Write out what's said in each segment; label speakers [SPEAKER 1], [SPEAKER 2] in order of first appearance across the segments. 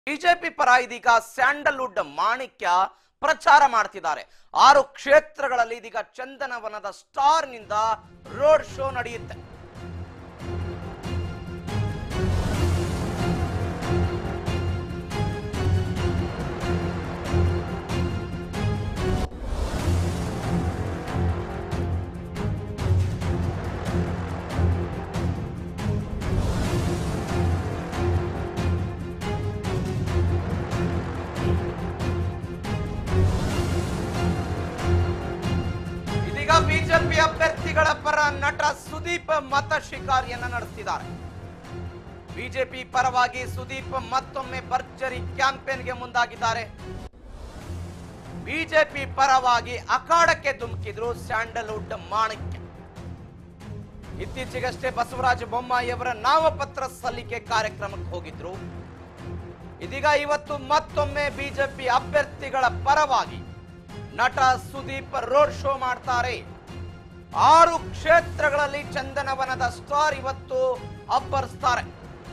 [SPEAKER 1] BJP ಪರ ಇದೀಗ Sandalwood ಮಾಣಿಕ್ಯ ಪ್ರಚಾರ ಮಾಡ್ತಿದ್ದಾರೆ ಆರು ಕ್ಷೇತ್ರಗಳಲ್ಲಿ ಇದೀಗ ಚಂದನವನದ ಸ್ಟಾರ್ ನಿಂದ ರೋಡ್ ಶೋ ನಡೆಯುತ್ತೆ ಇದೀಗ ಬಿಜೆಪಿ ಅಭ್ಯರ್ಥಿಗಳ ಪರ ನಟ ಸುದೀಪ್ ಮತ ಶಿಕಾರಿಯನ್ನ ನಡೆಸ್ತಿದ್ದಾರೆ ಬಿಜೆಪಿ ಪರವಾಗಿ ಸುದೀಪ್ ಮತ್ತೊಮ್ಮೆ ಭರ್ಜರಿ ಕ್ಯಾಂಪೇನ್ಗೆ ಮುಂದಾಗಿದ್ದಾರೆ ಬಿಜೆಪಿ ಪರವಾಗಿ ಅಖಾಡಕ್ಕೆ ಧುಮುಕಿದ್ರು ಸ್ಯಾಂಡಲ್ವುಡ್ ಮಾಣಿಕ್ಯ ಇತ್ತೀಚೆಗಷ್ಟೇ ಬಸವರಾಜ ಬೊಮ್ಮಾಯಿಯವರ ನಾಮಪತ್ರ ಸಲ್ಲಿಕೆ ಕಾರ್ಯಕ್ರಮಕ್ಕೆ ಹೋಗಿದ್ರು ಇದೀಗ ಇವತ್ತು ಮತ್ತೊಮ್ಮೆ ಬಿಜೆಪಿ ಅಭ್ಯರ್ಥಿಗಳ ಪರವಾಗಿ ನಟ ಸುದೀಪ್ ರೋಡ್ ಶೋ ಮಾಡ್ತಾರೆ ಆರು ಕ್ಷೇತ್ರಗಳಲ್ಲಿ ಚಂದನವನದ ಸ್ಟಾರ್ ಇವತ್ತು ಅಬ್ಬರಿಸ್ತಾರೆ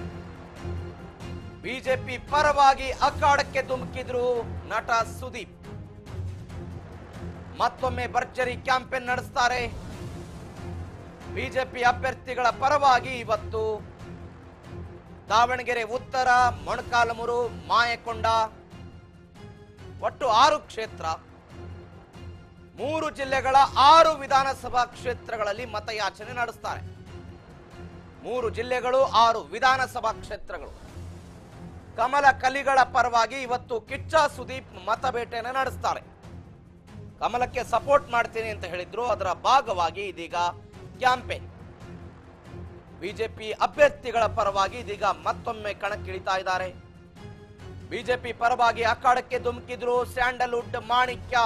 [SPEAKER 1] ಬಿಜೆಪಿ ಪರವಾಗಿ ಅಖಾಡಕ್ಕೆ ಧುಮುಕಿದ್ರು ನಟ ಸುದೀಪ್ ಮತ್ತೊಮ್ಮೆ ಭರ್ಜರಿ ಕ್ಯಾಂಪೇನ್ ನಡೆಸ್ತಾರೆ ಬಿಜೆಪಿ ಅಭ್ಯರ್ಥಿಗಳ ಪರವಾಗಿ ಇವತ್ತು ದಾವಣಗೆರೆ ಉತ್ತರ ಮೊಣಕಾಲಮುರು ಮಾಯಕೊಂಡ ಒಟ್ಟು ಆರು ಕ್ಷೇತ್ರ ಮೂರು ಜಿಲ್ಲೆಗಳ ಆರು ವಿಧಾನಸಭಾ ಕ್ಷೇತ್ರಗಳಲ್ಲಿ ಮತಯಾಚನೆ ನಡೆಸ್ತಾರೆ ಮೂರು ಜಿಲ್ಲೆಗಳು ಆರು ವಿಧಾನಸಭಾ ಕ್ಷೇತ್ರಗಳು ಕಮಲ ಕಲಿಗಳ ಪರವಾಗಿ ಇವತ್ತು ಕಿಚ್ಚ ಸುದೀಪ್ ಮತಬೇಟೆಯನ್ನು ನಡೆಸ್ತಾರೆ ಕಮಲಕ್ಕೆ ಸಪೋರ್ಟ್ ಮಾಡ್ತೀನಿ ಅಂತ ಹೇಳಿದ್ರು ಅದರ ಭಾಗವಾಗಿ ಇದೀಗ ಕ್ಯಾಂಪೇನ್ ಬಿಜೆಪಿ ಅಭ್ಯರ್ಥಿಗಳ ಪರವಾಗಿ ಇದೀಗ ಮತ್ತೊಮ್ಮೆ ಕಣಕ್ಕಿಳಿತಾ ಇದ್ದಾರೆ ಬಿಜೆಪಿ ಪರವಾಗಿ ಅಖಾಡಕ್ಕೆ ಧುಮುಕಿದ್ರು ಸ್ಯಾಂಡಲ್ವುಡ್ ಮಾಣಿಕ್ಯ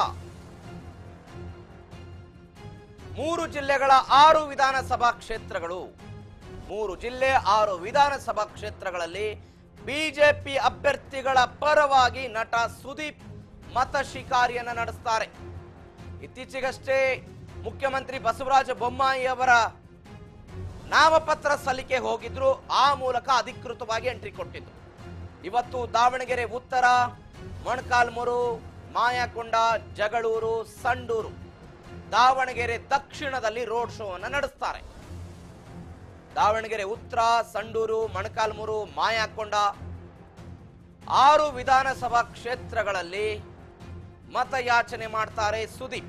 [SPEAKER 1] ಮೂರು ಜಿಲ್ಲೆಗಳ ಆರು ವಿಧಾನಸಭಾ ಕ್ಷೇತ್ರಗಳು ಮೂರು ಜಿಲ್ಲೆ ಆರು ವಿಧಾನಸಭಾ ಕ್ಷೇತ್ರಗಳಲ್ಲಿ ಬಿಜೆಪಿ ಅಭ್ಯರ್ಥಿಗಳ ಪರವಾಗಿ ನಟ ಸುದೀಪ್ ಮತ ಶಿಕಾರಿಯನ್ನ ನಡೆಸ್ತಾರೆ ಇತ್ತೀಚೆಗಷ್ಟೇ ಮುಖ್ಯಮಂತ್ರಿ ಬಸವರಾಜ ಬೊಮ್ಮಾಯಿ ಅವರ ನಾಮಪತ್ರ ಸಲ್ಲಿಕೆ ಹೋಗಿದ್ರು ಆ ಮೂಲಕ ಅಧಿಕೃತವಾಗಿ ಎಂಟ್ರಿ ಕೊಟ್ಟಿದ್ದು ಇವತ್ತು ದಾವಣಗೆರೆ ಉತ್ತರ ಮೊಣಕಾಲ್ಮೂರು ಮಾಯಕೊಂಡ ಜಗಳೂರು ಸಂಡೂರು ದಾವಣಗೆರೆ ದಕ್ಷಿಣದಲ್ಲಿ ರೋಡ್ ಶೋ ಅನ್ನು ನಡೆಸ್ತಾರೆ ದಾವಣಗೆರೆ ಉತ್ತರ ಸಂಡೂರು ಮೊಣಕಾಲ್ಮೂರು ಮಾಯಕೊಂಡ ಆರು ವಿಧಾನಸಭಾ ಕ್ಷೇತ್ರಗಳಲ್ಲಿ ಮತಯಾಚನೆ ಮಾಡ್ತಾರೆ ಸುದೀಪ್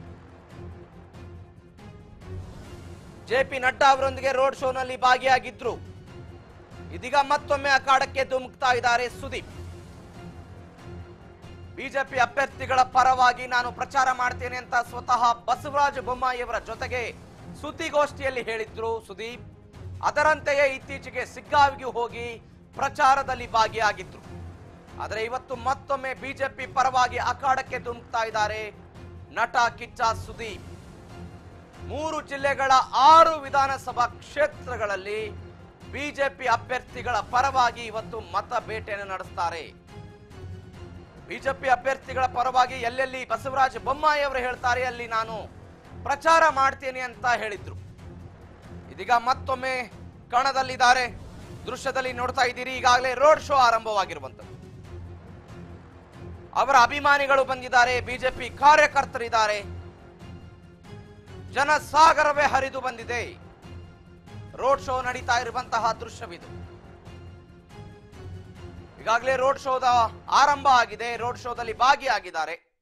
[SPEAKER 1] ಜೆ ಪಿ ನಡ್ಡಾ ಅವರೊಂದಿಗೆ ರೋಡ್ ಶೋನಲ್ಲಿ ಭಾಗಿಯಾಗಿದ್ರು ಇದೀಗ ಮತ್ತೊಮ್ಮೆ ಅಖಾಡಕ್ಕೆ ಧುಮುಕ್ತಾ ಇದ್ದಾರೆ ಸುದೀಪ್ ಬಿಜೆಪಿ ಅಭ್ಯರ್ಥಿಗಳ ಪರವಾಗಿ ನಾನು ಪ್ರಚಾರ ಮಾಡ್ತೇನೆ ಅಂತ ಸ್ವತಃ ಬಸವರಾಜ ಬೊಮ್ಮಾಯಿಯವರ ಜೊತೆಗೆ ಸುದ್ದಿಗೋಷ್ಠಿಯಲ್ಲಿ ಹೇಳಿದ್ರು ಸುದೀಪ್ ಅದರಂತೆಯೇ ಇತ್ತೀಚೆಗೆ ಸಿಗ್ಗಾವಿಗೆ ಹೋಗಿ ಪ್ರಚಾರದಲ್ಲಿ ಭಾಗಿಯಾಗಿದ್ರು ಆದರೆ ಇವತ್ತು ಮತ್ತೊಮ್ಮೆ ಬಿಜೆಪಿ ಪರವಾಗಿ ಅಖಾಡಕ್ಕೆ ಧುಮುಕ್ತಾ ಇದ್ದಾರೆ ನಟ ಕಿಚ್ಚ ಸುದೀಪ್ ಮೂರು ಜಿಲ್ಲೆಗಳ ಆರು ವಿಧಾನಸಭಾ ಕ್ಷೇತ್ರಗಳಲ್ಲಿ ಬಿಜೆಪಿ ಅಭ್ಯರ್ಥಿಗಳ ಪರವಾಗಿ ಇವತ್ತು ಮತ ಬೇಟೆಯನ್ನು ನಡೆಸ್ತಾರೆ ಬಿಜೆಪಿ ಅಭ್ಯರ್ಥಿಗಳ ಪರವಾಗಿ ಎಲ್ಲೆಲ್ಲಿ ಬಸವರಾಜ ಬೊಮ್ಮಾಯಿ ಅವರು ಹೇಳ್ತಾರೆ ಅಲ್ಲಿ ನಾನು ಪ್ರಚಾರ ಮಾಡ್ತೇನೆ ಅಂತ ಹೇಳಿದ್ರು ಇದೀಗ ಮತ್ತೊಮ್ಮೆ ಕಣದಲ್ಲಿದ್ದಾರೆ ದೃಶ್ಯದಲ್ಲಿ ನೋಡ್ತಾ ಇದ್ದೀರಿ ಈಗಾಗಲೇ ರೋಡ್ ಶೋ ಆರಂಭವಾಗಿರುವಂತದ್ದು ಅವರ ಅಭಿಮಾನಿಗಳು ಬಂದಿದ್ದಾರೆ ಬಿಜೆಪಿ ಕಾರ್ಯಕರ್ತರಿದ್ದಾರೆ ಜನಸಾಗರವೇ ಹರಿದು ಬಂದಿದೆ ರೋಡ್ ಶೋ ನಡೀತಾ ಇರುವಂತಹ ದೃಶ್ಯವಿದು ಈಗಾಗಲೇ ರೋಡ್ ಶೋದ ಆರಂಭ ಆಗಿದೆ ರೋಡ್ ಶೋದಲ್ಲಿ ಭಾಗಿಯಾಗಿದ್ದಾರೆ